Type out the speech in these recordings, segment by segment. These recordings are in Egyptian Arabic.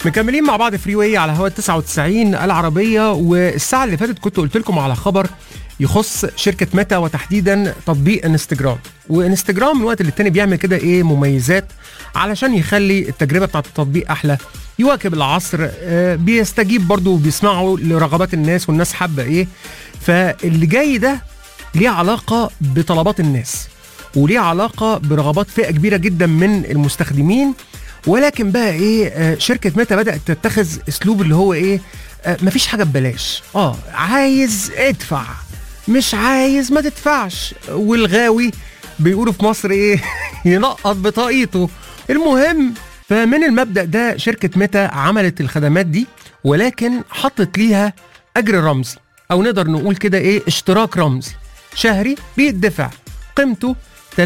مكملين مع بعض فري واي على هوا 99 العربيه والساعه اللي فاتت كنت قلت لكم على خبر يخص شركه ميتا وتحديدا تطبيق انستجرام وانستجرام من وقت للتاني بيعمل كده ايه مميزات علشان يخلي التجربه بتاعت التطبيق احلى يواكب العصر آه، بيستجيب برضو وبيسمعوا لرغبات الناس والناس حابه ايه فاللي جاي ده ليه علاقه بطلبات الناس وليه علاقه برغبات فئه كبيره جدا من المستخدمين ولكن بقى ايه آه، شركه ميتا بدات تتخذ اسلوب اللي هو ايه آه، مفيش حاجه ببلاش اه عايز ادفع مش عايز ما تدفعش والغاوي بيقولوا في مصر ايه ينقط بطاقيته المهم فمن المبدا ده شركه ميتا عملت الخدمات دي ولكن حطت ليها اجر رمزي او نقدر نقول كده ايه اشتراك رمزي شهري بيدفع قيمته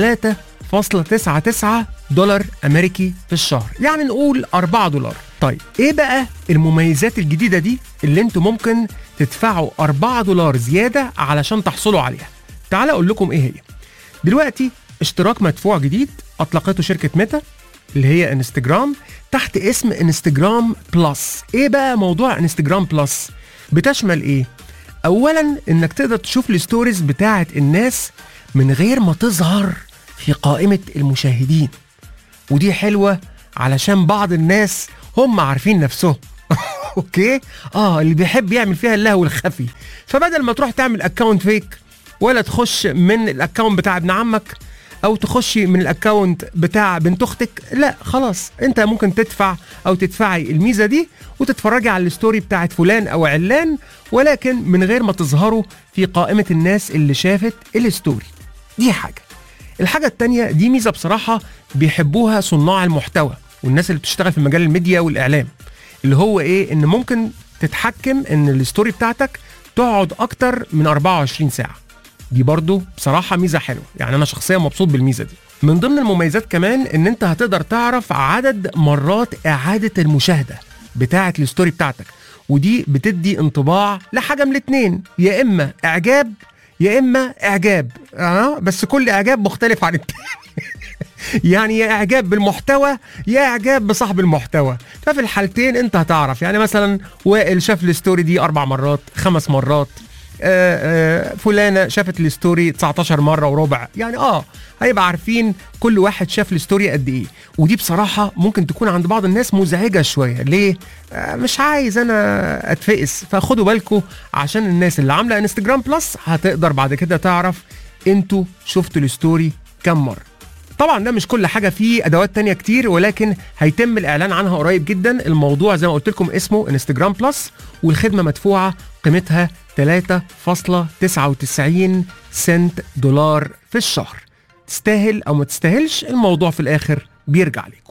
3.99 دولار امريكي في الشهر يعني نقول 4 دولار طيب ايه بقى المميزات الجديده دي اللي انتم ممكن تدفعوا 4 دولار زياده علشان تحصلوا عليها تعال اقول لكم ايه هي دلوقتي اشتراك مدفوع جديد اطلقته شركه ميتا اللي هي انستجرام تحت اسم انستجرام بلس ايه بقى موضوع انستجرام بلس بتشمل ايه اولا انك تقدر تشوف الستوريز بتاعه الناس من غير ما تظهر في قائمه المشاهدين ودي حلوه علشان بعض الناس هم عارفين نفسهم اوكي اه اللي بيحب يعمل فيها اللهو الخفي فبدل ما تروح تعمل اكونت فيك ولا تخش من الاكونت بتاع ابن عمك او تخشي من الاكونت بتاع بنت اختك لا خلاص انت ممكن تدفع او تدفعي الميزه دي وتتفرجي على الستوري بتاعت فلان او علان ولكن من غير ما تظهروا في قائمه الناس اللي شافت الستوري دي حاجه الحاجه التانية دي ميزه بصراحه بيحبوها صناع المحتوى والناس اللي بتشتغل في مجال الميديا والاعلام اللي هو ايه ان ممكن تتحكم ان الستوري بتاعتك تقعد اكتر من 24 ساعه دي برضو بصراحة ميزة حلوة يعني أنا شخصيا مبسوط بالميزة دي من ضمن المميزات كمان إن أنت هتقدر تعرف عدد مرات إعادة المشاهدة بتاعة الستوري بتاعتك ودي بتدي انطباع لحاجة من الاتنين يا إما إعجاب يا إما إعجاب آه بس كل إعجاب مختلف عن التاني يعني يا اعجاب بالمحتوى يا اعجاب بصاحب المحتوى ففي الحالتين انت هتعرف يعني مثلا وائل شاف الستوري دي اربع مرات خمس مرات آه، آه، فلانه شافت الستوري 19 مره وربع يعني اه هيبقى عارفين كل واحد شاف الستوري قد ايه ودي بصراحه ممكن تكون عند بعض الناس مزعجه شويه ليه آه، مش عايز انا اتفقس فخدوا بالكم عشان الناس اللي عامله انستجرام بلس هتقدر بعد كده تعرف انتوا شفتوا الستوري كم مره طبعا ده مش كل حاجه فيه ادوات تانية كتير ولكن هيتم الاعلان عنها قريب جدا الموضوع زي ما قلت لكم اسمه انستجرام بلس والخدمه مدفوعه قيمتها 3.99 سنت دولار في الشهر تستاهل او ما تستاهلش الموضوع في الاخر بيرجع لكم